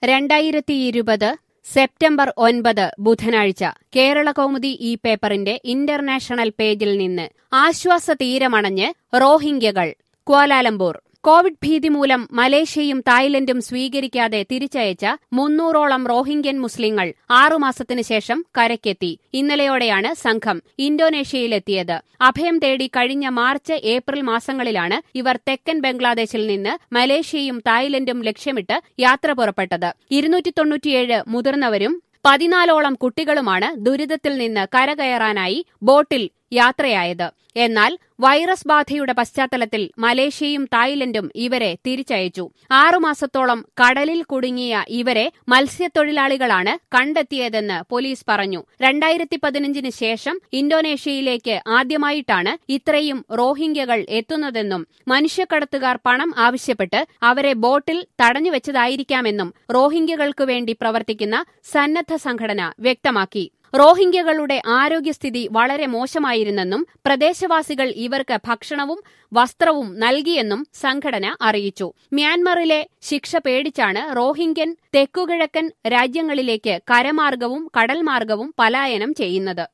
രണ്ടായിരത്തി ഇരുപത് സെപ്റ്റംബർ ഒൻപത് ബുധനാഴ്ച കേരള കൗമുദി ഈ പേപ്പറിന്റെ ഇന്റർനാഷണൽ പേജിൽ നിന്ന് ആശ്വാസ തീരമണഞ്ഞ് റോഹിംഗ്യകൾ ക്വാലാലംപൂർ കോവിഡ് ഭീതി മൂലം മലേഷ്യയും തായ്ലൻഡും സ്വീകരിക്കാതെ തിരിച്ചയച്ച മുന്നൂറോളം റോഹിംഗ്യൻ മുസ്ലിങ്ങൾ ആറുമാസത്തിനു ശേഷം കരയ്ക്കെത്തി ഇന്നലെയോടെയാണ് സംഘം ഇന്തോനേഷ്യയിലെത്തിയത് അഭയം തേടി കഴിഞ്ഞ മാർച്ച് ഏപ്രിൽ മാസങ്ങളിലാണ് ഇവർ തെക്കൻ ബംഗ്ലാദേശിൽ നിന്ന് മലേഷ്യയും തായ്ലൻഡും ലക്ഷ്യമിട്ട് യാത്ര പുറപ്പെട്ടത് ഇരുന്നൂറ്റി തൊണ്ണൂറ്റിയേഴ് മുതിർന്നവരും പതിനാലോളം കുട്ടികളുമാണ് ദുരിതത്തിൽ നിന്ന് കരകയറാനായി ബോട്ടിൽ യാത്രയായത് എന്നാൽ വൈറസ് ബാധയുടെ പശ്ചാത്തലത്തിൽ മലേഷ്യയും തായ്ലൻഡും ഇവരെ തിരിച്ചയച്ചു ആറുമാസത്തോളം കടലിൽ കുടുങ്ങിയ ഇവരെ മത്സ്യത്തൊഴിലാളികളാണ് കണ്ടെത്തിയതെന്ന് പോലീസ് പറഞ്ഞു രണ്ടായിരത്തി പതിനഞ്ചിന് ശേഷം ഇന്തോനേഷ്യയിലേക്ക് ആദ്യമായിട്ടാണ് ഇത്രയും റോഹിംഗ്യകൾ എത്തുന്നതെന്നും മനുഷ്യക്കടത്തുകാർ പണം ആവശ്യപ്പെട്ട് അവരെ ബോട്ടിൽ തടഞ്ഞുവെച്ചതായിരിക്കാമെന്നും റോഹിംഗ്യകൾക്കു വേണ്ടി പ്രവർത്തിക്കുന്ന സന്നദ്ധ സംഘടന വ്യക്തമാക്കി റോഹിംഗ്യകളുടെ ആരോഗ്യസ്ഥിതി വളരെ മോശമായിരുന്നെന്നും പ്രദേശവാസികൾ ഇവർക്ക് ഭക്ഷണവും വസ്ത്രവും നൽകിയെന്നും സംഘടന അറിയിച്ചു മ്യാൻമറിലെ ശിക്ഷ പേടിച്ചാണ് റോഹിംഗ്യൻ തെക്കുകിഴക്കൻ രാജ്യങ്ങളിലേക്ക് കരമാർഗവും കടൽമാർഗവും പലായനം ചെയ്യുന്നത്